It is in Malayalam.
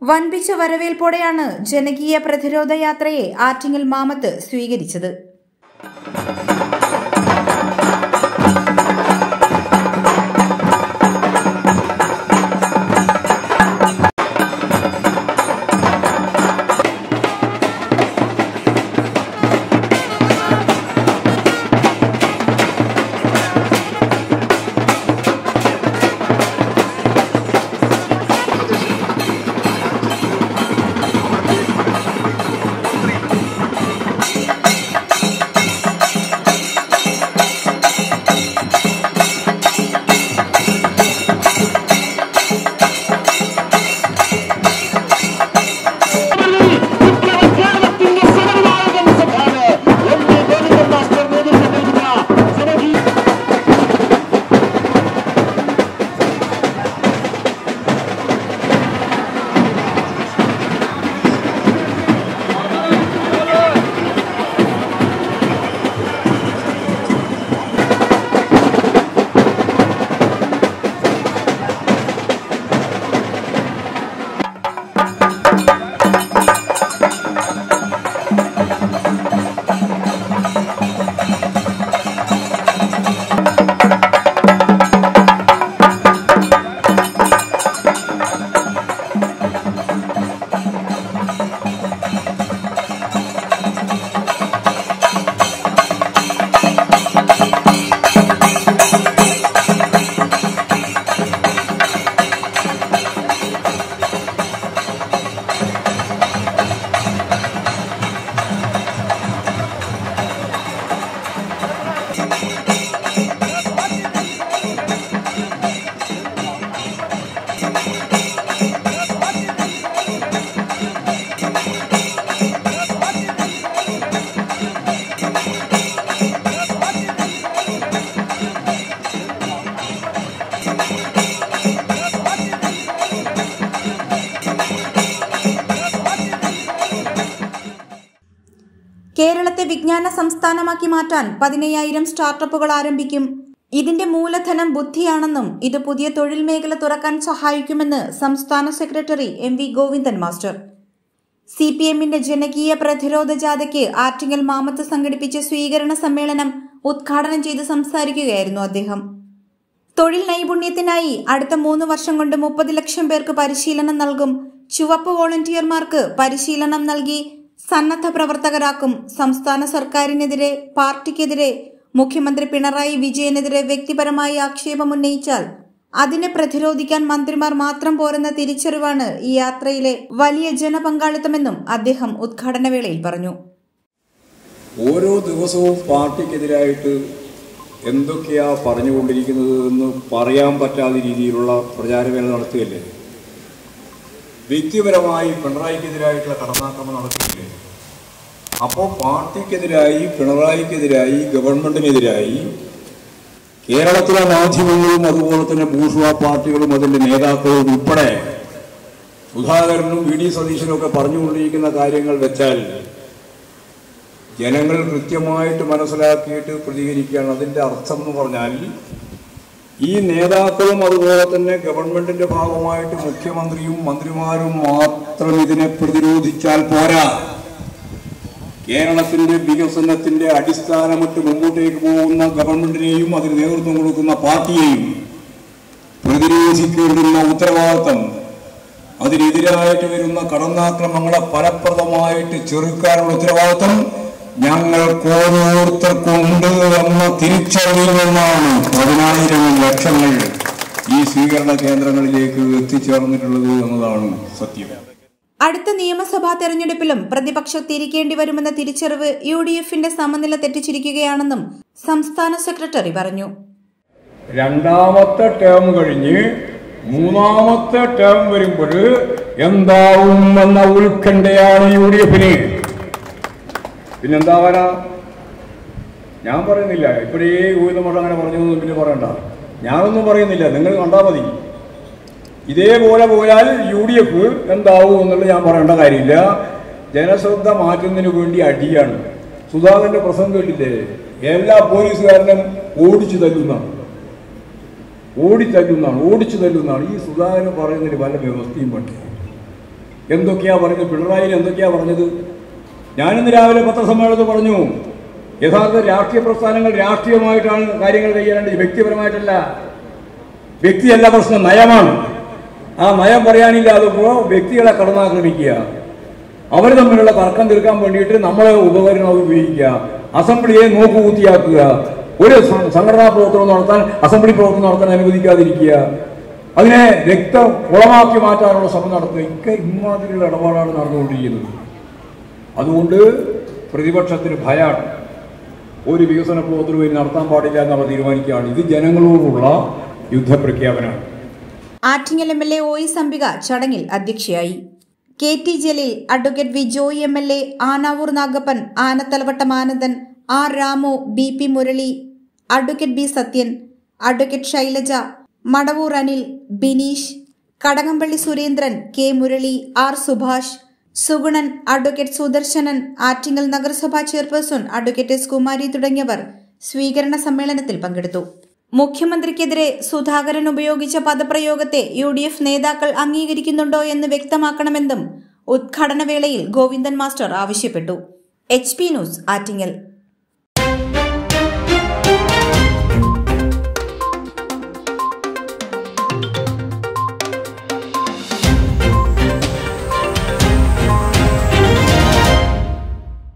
വൻപിച്ച വരവേൽപ്പോടെയാണ് ജനകീയ പ്രതിരോധ യാത്രയെ ആറ്റിങ്ങൽ മാമത്ത് സ്വീകരിച്ചത് കേരളത്തിന്റെ സമരനായകൻ സഭാണ് എം വി ഗോവിന്ദൻ മാസ്റ്റർ നേതൃത്വം നൽകുന്ന ജനകീയ കേരളത്തെ വിജ്ഞാന സംസ്ഥാനമാക്കി മാറ്റാൻ പതിനയ്യായിരം സ്റ്റാർട്ടപ്പുകൾ ആരംഭിക്കും ഇതിന്റെ മൂലധനം ബുദ്ധിയാണെന്നും ഇത് പുതിയ തൊഴിൽ മേഖല തുറക്കാൻ സഹായിക്കുമെന്ന് സംസ്ഥാന secretary M V Govindan master C P എമ്മിന്റെ ജനകീയ പ്രതിരോധ ജാഥയ്ക്ക് ആറ്റിങ്ങൽ മാമത്ത് സംഘടിപ്പിച്ച സ്വീകരണ സമ്മേളനം ഉദ്ഘാടനം ചെയ്ത് സംസാരിക്കുകയായിരുന്നു അദ്ദേഹം തൊഴിൽ നൈപുണ്യത്തിനായി അടുത്ത മൂന്ന് വർഷം കൊണ്ട് മുപ്പത് ലക്ഷം പേർക്ക് പരിശീലനം നൽകും ചുവപ്പ് വോളണ്ടിയർമാർക്ക് പരിശീലനം നൽകി സന്നദ്ധ പ്രവർത്തകരാക്കും സംസ്ഥാന സർക്കാരിനെതിരെ പാർട്ടിക്കെതിരെ മുഖ്യമന്ത്രി പിണറായി വിജയനെതിരെ വ്യക്തിപരമായി ആക്ഷേപമുന്നയിച്ചാൽ അതിനെ പ്രതിരോധിക്കാൻ മന്ത്രിമാർ മാത്രം പോരെന്ന തിരിച്ചറിവാണ് ഈ യാത്രയിലെ വലിയ ജനപങ്കാളിത്തമെന്നും അദ്ദേഹം ഉദ്ഘാടന പറഞ്ഞു ഓരോ ദിവസവും പാർട്ടിക്കെതിരായിട്ട് എന്തൊക്കെയാ പറഞ്ഞുകൊണ്ടിരിക്കുന്നത് എന്ന് പറയാൻ പറ്റാത്ത രീതിയിലുള്ള പ്രചാരവേല നടത്തുകയല്ലേ വ്യക്തിപരമായി പിണറായിക്കെതിരായിട്ടുള്ള കടന്നാക്രമണം നടത്തിയില്ലേ അപ്പോൾ പാർട്ടിക്കെതിരായി പിണറായിക്കെതിരായി ഗവൺമെന്റിനെതിരായി കേരളത്തിലെ മാധ്യമങ്ങളും അതുപോലെ തന്നെ ബൂർഷ്വ പാർട്ടികളും അതിന്റെ നേതാക്കളും ഉൾപ്പെടെ സുധാകരനും വി ഡി സതീശനും ഒക്കെ പറഞ്ഞുകൊണ്ടിരിക്കുന്ന കാര്യങ്ങൾ വെച്ചാൽ ജനങ്ങൾ കൃത്യമായിട്ട് മനസ്സിലാക്കിയിട്ട് പ്രതികരിക്കുകയാണ് അതിൻ്റെ അർത്ഥം എന്ന് പറഞ്ഞാൽ ഈ നേതാക്കളും അതുപോലെ തന്നെ ഗവൺമെന്റിന്റെ ഭാഗമായിട്ട് മുഖ്യമന്ത്രിയും മന്ത്രിമാരും മാത്രം ഇതിനെ പ്രതിരോധിച്ചാൽ പോരാ കേരളത്തിന്റെ വികസനത്തിന്റെ അടിസ്ഥാനമിട്ട് മുമ്പോട്ടേക്ക് പോകുന്ന ഗവൺമെന്റിനെയും അതിന് നേതൃത്വം കൊടുക്കുന്ന പാർട്ടിയെയും പ്രതിരോധിക്കേണ്ടുന്ന ഉത്തരവാദിത്തം അതിനെതിരായിട്ട് വരുന്ന കടന്നാക്രമങ്ങളെ ഫലപ്രദമായിട്ട് ചെറുക്കാനുള്ള ഉത്തരവാദിത്തം ഞങ്ങൾക്ക് ഓരോരുത്തർക്കുണ്ട് എന്ന തിരിച്ചറിവിൽ നിന്നാണ് പതിനായിരം ലക്ഷങ്ങൾ ഈ സ്വീകരണ കേന്ദ്രങ്ങളിലേക്ക് എത്തിച്ചേർന്നിട്ടുള്ളത് എന്നതാണ് സത്യം അടുത്ത നിയമസഭാ തെരഞ്ഞെടുപ്പിലും പ്രതിപക്ഷം തിരിക്കേണ്ടി വരുമെന്ന തിരിച്ചറിവ് യു ഡി എഫിന്റെ സമനില തെറ്റിച്ചിരിക്കുകയാണെന്നും സംസ്ഥാന സെക്രട്ടറി പറഞ്ഞു രണ്ടാമത്തെ ടേം കഴിഞ്ഞ് മൂന്നാമത്തെ ടേം വരുമ്പോൾ എന്താവും എന്ന ഉത്കണ്ഠയാണ് യു ഡി എഫിന് പിന്നെന്താവാനാ ഞാൻ പറയുന്നില്ല ഇപ്പോഴേ ഗോവിന്ദമഠം അങ്ങനെ പറഞ്ഞതൊന്നും പിന്നെ പറയണ്ട ഞാനൊന്നും പറയുന്നില്ല നിങ്ങൾ കണ്ടാൽ മതി ഇതേപോലെ പോയാൽ യു ഡി എഫ് എന്താവും എന്നുള്ളത് ഞാൻ പറയേണ്ട കാര്യമില്ല ജനശ്രദ്ധ മാറ്റുന്നതിന് വേണ്ടി അടിയാണ് സുധാകരന്റെ പ്രസംഗം കേട്ടില്ലേ എല്ലാ പോലീസുകാരനും ഓടിച്ചു തല്ലുന്നതാണ് ഓടിത്തല്ലുന്നതാണ് ഓടിച്ചു തല്ലുന്നതാണ് ഈ സുധാകരൻ പറയുന്നതിന് പല വ്യവസ്ഥയും പണ്ട് എന്തൊക്കെയാ പറഞ്ഞത് പിണറായി എന്തൊക്കെയാ പറഞ്ഞത് ഞാനിന്ന് രാവിലെ പത്രസമ്മേളനത്തിൽ പറഞ്ഞു യഥാർത്ഥ രാഷ്ട്രീയ പ്രസ്ഥാനങ്ങൾ രാഷ്ട്രീയമായിട്ടാണ് കാര്യങ്ങൾ കൈകാരേണ്ടത് വ്യക്തിപരമായിട്ടല്ല വ്യക്തിയല്ല പ്രശ്നം നയമാണ് ആ നയം പറയാനില്ലാതപ്പോൾ വ്യക്തികളെ കടന്നാക്രമിക്കുക അവർ തമ്മിലുള്ള തർക്കം തീർക്കാൻ വേണ്ടിയിട്ട് നമ്മളെ ഉപകരണം ഉപയോഗിക്കുക അസംബ്ലിയെ നോക്കുകൂത്തിയാക്കുക ഒരു സ- സംഘടനാ പ്രവർത്തനം നടത്താൻ അസംബ്ലി പ്രവർത്തനം നടത്താൻ അനുവദിക്കാതിരിക്കുക അതിനെ രക്ത കുളമാക്കി മാറ്റാനുള്ള ശ്രമം നടത്തുക ഒക്കെ ഇമാതിരിയുള്ള ഇടപാടാണ് നടന്നുകൊണ്ടിരിക്കുന്നത് അതുകൊണ്ട് പ്രതിപക്ഷത്തിന് ഭയമാണ് ഒരു വികസന പ്രവർത്തനവും ഇനി നടത്താൻ പാടില്ല എന്നുള്ള തീരുമാനിക്കുകയാണ് ഇത് ജനങ്ങളോടുള്ള യുദ്ധപ്രഖ്യാപനമാണ് Attingal M L A O S Ambika ചടങ്ങിൽ അധ്യക്ഷയായി K T Jaleel advocate V Joy M L A Anavoor Nagappan Anathalavattom Anandan R Ramu B P Murali advocate B Sathyan advocate Shailaja Madavoor Anil Bineesh Kadakampally Surendran K Murali R Subhash Sugunan advocate Sudarsanan Attingal നഗരസഭാ ചെയർപേഴ്സൺ അഡ്വക്കേറ്റ് എസ് കുമാരി തുടങ്ങിയവർ സ്വീകരണ സമ്മേളനത്തിൽ പങ്കെടുത്തു മുഖ്യമന്ത്രിക്കെതിരെ സുധാകരൻ ഉപയോഗിച്ച പദപ്രയോഗത്തെ യു ഡി എഫ് നേതാക്കൾ അംഗീകരിക്കുന്നുണ്ടോ എന്ന് വ്യക്തമാക്കണമെന്നും ഉദ്ഘാടന വേളയിൽ ഗോവിന്ദൻ മാസ്റ്റർ ആവശ്യപ്പെട്ടു എച്ച് പി ന്യൂസ് ആറ്റിങ്ങൽ